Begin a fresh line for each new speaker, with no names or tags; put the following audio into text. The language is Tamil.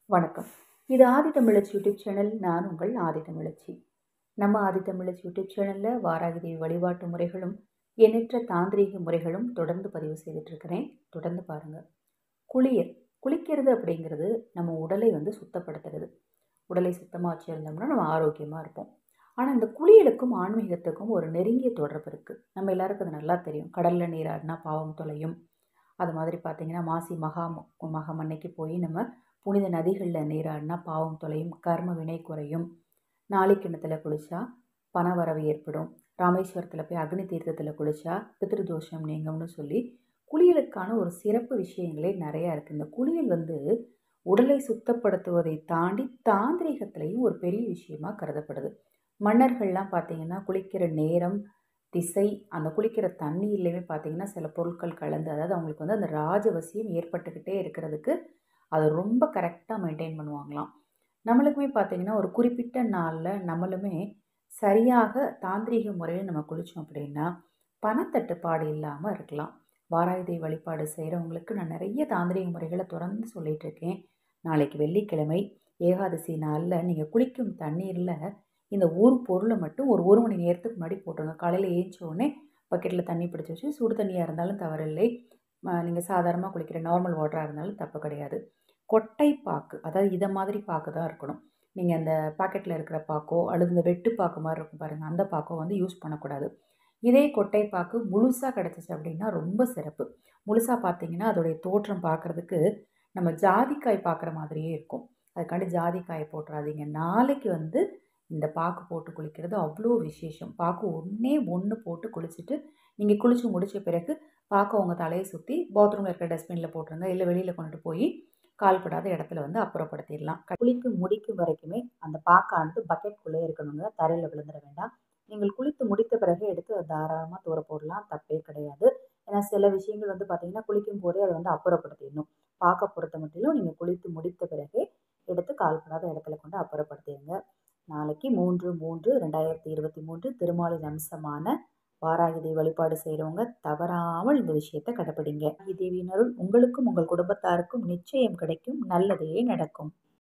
வணக்கம் இது ஆதி தமிழச்சி யூடியூப் சேனல் நான் உங்கள் ஆதி தமிழச்சி நம்ம ஆதி தமிழச்சி யூடியூப் சேனலில் வாராகி தேவி வழிபாட்டு முறைகளும் எண்ணற்ற தாந்திரீக முறைகளும் தொடர்ந்து பதிவு செய்துட்ருக்கிறேன் தொடர்ந்து பாருங்கள் குளியல் குளிக்கிறது அப்படிங்கிறது நம்ம உடலை வந்து சுத்தப்படுத்துறது உடலை சுத்தமாக வச்சுருந்தோம்னா நம்ம ஆரோக்கியமாக இருப்போம் ஆனால் இந்த குளியலுக்கும் ஆன்மீகத்துக்கும் ஒரு நெருங்கிய தொடர்பு இருக்குது நம்ம எல்லாருக்கும் அது நல்லா தெரியும் கடலில் நீராடினா பாவம் தொலையும் அது மாதிரி பார்த்திங்கன்னா மாசி மகா மகம் அன்னைக்கு போய் நம்ம புனித நதிகளில் நீராடினா பாவம் தொலையும் கர்ம வினை குறையும் நாளிக்கிணத்துல குளித்தா பணவரவு ஏற்படும் ராமேஸ்வரத்தில் போய் அக்னி தீர்த்தத்தில் குளித்தா பித்ருதோஷம் நீங்கும்னு சொல்லி குளியலுக்கான ஒரு சிறப்பு விஷயங்களே நிறையா இருக்குது இந்த குளியல் வந்து உடலை சுத்தப்படுத்துவதை தாண்டி தாந்திரிகத்திலையும் ஒரு பெரிய விஷயமா கருதப்படுது மன்னர்கள்லாம் பார்த்திங்கன்னா குளிக்கிற நேரம் திசை அந்த குளிக்கிற தண்ணியிலையுமே பார்த்திங்கன்னா சில பொருட்கள் கலந்து அதாவது அவங்களுக்கு வந்து அந்த ராஜவசியம் ஏற்பட்டுக்கிட்டே இருக்கிறதுக்கு அதை ரொம்ப கரெக்டாக மெயின்டைன் பண்ணுவாங்களாம் நம்மளுக்குமே பார்த்திங்கன்னா ஒரு குறிப்பிட்ட நாளில் நம்மளுமே சரியாக தாந்திரீக முறையில் நம்ம குளித்தோம் அப்படின்னா பணத்தட்டுப்பாடு இல்லாமல் இருக்கலாம் வாராயுதை வழிபாடு செய்கிறவங்களுக்கு நான் நிறைய தாந்திரீக முறைகளை தொடர்ந்து சொல்லிகிட்டு இருக்கேன் நாளைக்கு வெள்ளிக்கிழமை ஏகாதசி நாளில் நீங்கள் குளிக்கும் தண்ணீரில் இந்த ஒரு பொருளை மட்டும் ஒரு ஒரு மணி நேரத்துக்கு முன்னாடி போட்டுருங்க காலையில் ஏஞ்ச உடனே பக்கெட்டில் தண்ணி பிடிச்சி வச்சு சுடு தண்ணியாக இருந்தாலும் தவறில்லை நீங்கள் சாதாரணமாக குளிக்கிற நார்மல் வாட்டராக இருந்தாலும் தப்பு கிடையாது கொட்டை பாக்கு அதாவது இதை மாதிரி பாக்கு தான் இருக்கணும் நீங்கள் அந்த பாக்கெட்டில் இருக்கிற பாக்கோ அல்லது இந்த வெட்டு பாக்கு மாதிரி இருக்கும் பாருங்கள் அந்த பாக்கோ வந்து யூஸ் பண்ணக்கூடாது இதே கொட்டை பாக்கு முழுசாக கிடச்சிச்சு அப்படின்னா ரொம்ப சிறப்பு முழுசாக பார்த்தீங்கன்னா அதோடைய தோற்றம் பார்க்குறதுக்கு நம்ம ஜாதிக்காய் பார்க்குற மாதிரியே இருக்கும் அதுக்காண்டி ஜாதிக்காயை போட்டுறாதீங்க நாளைக்கு வந்து இந்த பாக்கு போட்டு குளிக்கிறது அவ்வளோ விசேஷம் பாக்கு ஒன்றே ஒன்று போட்டு குளிச்சுட்டு நீங்கள் குளித்து முடித்த பிறகு பாக்கை உங்கள் தலையை சுற்றி பாத்ரூமில் இருக்கிற டஸ்ட்பினில் போட்டுருங்க இல்லை வெளியில் கொண்டுட்டு போய் கால்படாத இடத்துல வந்து அப்புறப்படுத்திடலாம் குளித்து முடிக்கும் வரைக்குமே அந்த பாக்கானது பக்கெட்குள்ளே இருக்கணுங்க தரையில் விழுந்துட வேண்டாம் நீங்கள் குளித்து முடித்த பிறகு எடுத்து தாராளமாக தூர போடலாம் தப்பே கிடையாது ஏன்னா சில விஷயங்கள் வந்து பார்த்திங்கன்னா குளிக்கும் போதே அதை வந்து அப்புறப்படுத்திடணும் பார்க்க பொறுத்த மட்டும் நீங்கள் குளித்து முடித்த பிறகு எடுத்து கால்படாத இடத்துல கொண்டு அப்புறப்படுத்திடுங்க நாளைக்கு மூன்று மூன்று ரெண்டாயிரத்தி இருபத்தி மூன்று திருமாலின் அம்சமான வாராகி தேவி வழிபாடு செய்கிறவங்க தவறாமல் இந்த விஷயத்தை கடைப்பிடிங்க தேவியினருள் உங்களுக்கும் உங்கள் குடும்பத்தாருக்கும் நிச்சயம் கிடைக்கும் நல்லதே நடக்கும்